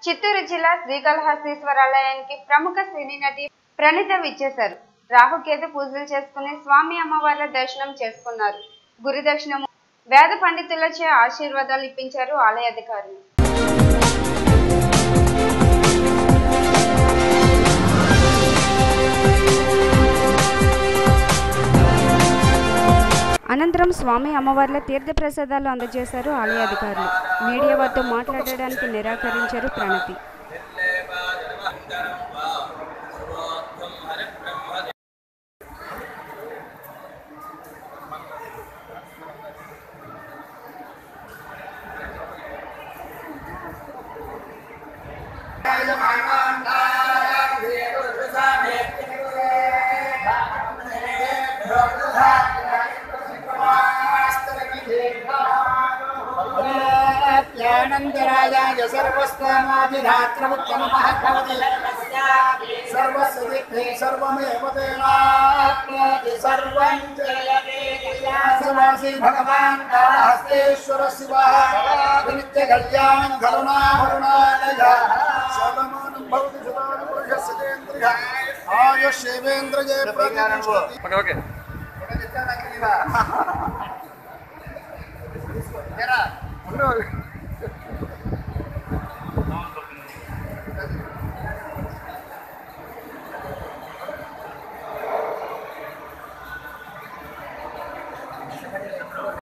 చిత్తూరు జిల్లా శ్రీకాళహస్తీశ్వరాలయానికి ప్రముఖ సినీ నటి ప్రణీత విచ్చేశారు రాహుకేతు పూజలు చేసుకుని స్వామి అమ్మవార్ల దర్శనం చేసుకున్నారు గురు దర్శనము వేద పండితులచే ఆశీర్వాదాలు ఇప్పించారు ఆలయ అధికారులు అనంతరం స్వామి అమ్మవార్ల తీర్థ ప్రసాదాలు అందజేశారు ఆలయ అధికారులు మీడియా వారితో మాట్లాడడానికి నిరాకరించారు ప్రణతి ्यानन्दराजाय सर्वस्त्वमादिधात्रमुत्तमः भवति सर्वस्वदिग्धे सर्वमेव तेनाप्नोति सर्वं जयते भगवान् कालहस्तेश्वर शिवः नित्यकल्याण करुणाकरुणालयः सर्वमानं भवति सुतानुपुरुषस्येन्द्रिय आयुष्येवेन्द्रये प्रतिष्ठति ఓకే ఓకే జరా